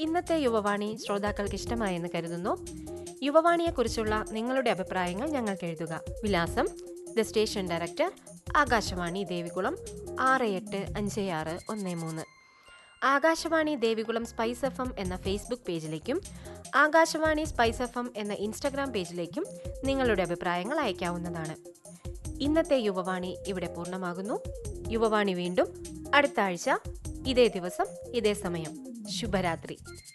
ഇന്നത്തെ യുവവാണി ശ്രോതാക്കൾക്ക് ഇഷ്ടമായെന്ന് കരുതുന്നു യുവവാണിയെക്കുറിച്ചുള്ള നിങ്ങളുടെ അഭിപ്രായങ്ങൾ ഞങ്ങൾക്ക് എഴുതുക വിലാസം the station director Akashvani Devikulam ആറ് എട്ട് അഞ്ച് ആറ് ഒന്ന് മൂന്ന് Akashvani Devikulam Spice F M എന്ന ഫേസ്ബുക്ക് പേജിലേക്കും ആകാശവാണി സ്പൈസ് എഫ് എം എന്ന ഇൻസ്റ്റഗ്രാം പേജിലേക്കും നിങ്ങളുടെ അഭിപ്രായങ്ങൾ അയക്കാവുന്നതാണ് ഇന്നത്തെ യുവവാണി ഇവിടെ പൂർണ്ണമാകുന്നു യുവവാണി വീണ്ടും അടുത്ത ആഴ്ച ഇതേ ദിവസം ഇതേ സമയം ശുഭരാത്രി